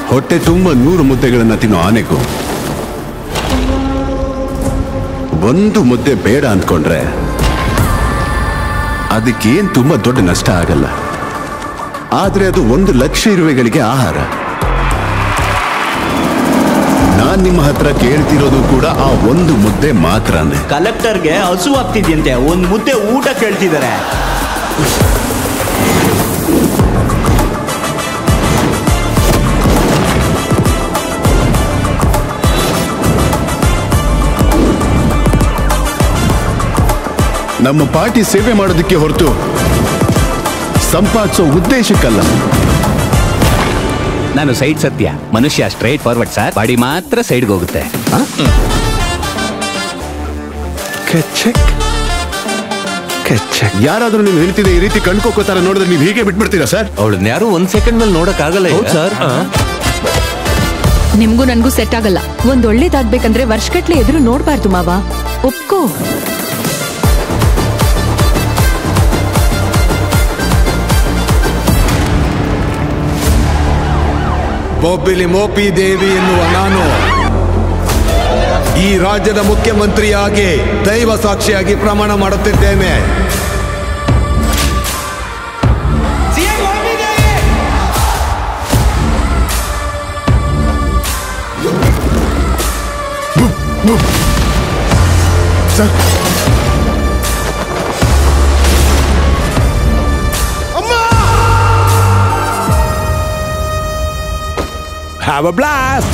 ಹೊಟ್ಟೆ ತುಂಬ ನೂರು ಮುದ್ದೆಗಳನ್ನ ತಿನ್ನೋ ಆನೆಗೂ ಒಂದು ಮುದ್ದೆ ಬೇಡ ಅಂದ್ಕೊಂಡ್ರೆ ಅದಕ್ಕೇನ್ ತುಂಬಾ ದೊಡ್ಡ ನಷ್ಟ ಆಗಲ್ಲ ಆದ್ರೆ ಅದು ಒಂದು ಲಕ್ಷ ಇರುವೆಗಳಿಗೆ ಆಹಾರ ನಾನ್ ನಿಮ್ಮ ಹತ್ರ ಕೇಳ್ತಿರೋದು ಕೂಡ ಆ ಒಂದು ಮುದ್ದೆ ಮಾತ್ರನೇ ಕಲೆಕ್ಟರ್ಗೆ ಹಸು ಆಗ್ತಿದ್ಯಂತೆ ಒಂದ್ ಮುದ್ದೆ ಊಟ ಕೇಳ್ತಿದ್ದಾರೆ ನಮ್ಮ ಪಾರ್ಟಿ ಸೇವೆ ಮಾಡೋದಕ್ಕೆ ಹೊರತು ಸಂಪಾದಿಸೋ ಉದ್ದೇಶಕ್ಕಲ್ಲ ನಾನು ಸೈಡ್ ಸತ್ಯ ಮನುಷ್ಯ ಸ್ಟ್ರೈಟ್ ಫಾರ್ವರ್ಡ್ ಸರ್ ಬಾಡಿ ಮಾತ್ರ ಸೈಡ್ಗೆ ಹೋಗುತ್ತೆ ಯಾರಾದ್ರೂ ನೀವು ಹೇಳ್ತಿದ್ದೆ ಈ ರೀತಿ ಕಣ್ಕೋಕೋತಾರ ನೋಡಿದ್ರೆ ನೀವು ಹೀಗೆ ಬಿಟ್ಬಿಡ್ತೀರಾ ಸರ್ ಅವಳನ್ನ ಯಾರು ಒಂದ್ ಸೆಕೆಂಡ್ ಮೇಲೆ ನೋಡಕ್ ಆಗಲ್ಲ ಸರ್ ನಿಮ್ಗೂ ನನ್ಗೂ ಸೆಟ್ ಆಗಲ್ಲ ಒಂದ್ ಒಳ್ಳೇದಾಗ್ಬೇಕಂದ್ರೆ ವರ್ಷಗಟ್ಲೆ ಎದುರು ನೋಡ್ಬಾರ್ದು ಮಾವ ಒಪ್ಕೋ ಬೊಬ್ಬಿಲಿ ಮೋಪಿ ದೇವಿ ಎನ್ನುವ ನಾನು ಈ ರಾಜ್ಯದ ಮುಖ್ಯಮಂತ್ರಿಯಾಗಿ ದೈವ ಸಾಕ್ಷಿಯಾಗಿ ಪ್ರಮಾಣ ಮಾಡುತ್ತಿದ್ದೇನೆ Have a blast!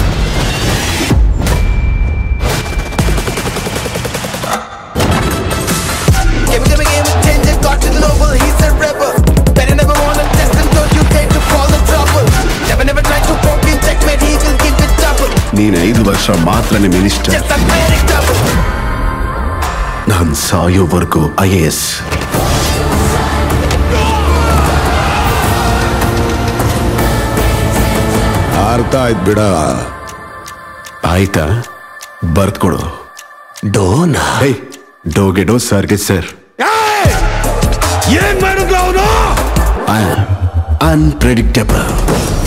Give me, give me, give me, change it, got it noble, he's a rebel. Better never wanna test him, don't you dare to call the trouble. Never, never try to poke in checkmate, he will give it double. ನೀನ್ ಐದು ವರ್ಷ ಮಾತ್ರನೇ minister Just a very double. ನಾನ್ ಸಾಯೋವರೆಗೂ I A S ಅರ್ಥ ಆಯ್ತು ಬಿಡ ಆಯ್ತಾ ಬರ್ದ್ಕೊಡು ಡೋನಾ ಹೇ ಡೋಗೆ ಡೋ ಸರ್ಗೆ ಸರ್ ಏನ್ ಮಾಡಿದ್ರು ಅವನು ಅನ್ಪ್ರೆಡಿಕ್ಟಬಲ್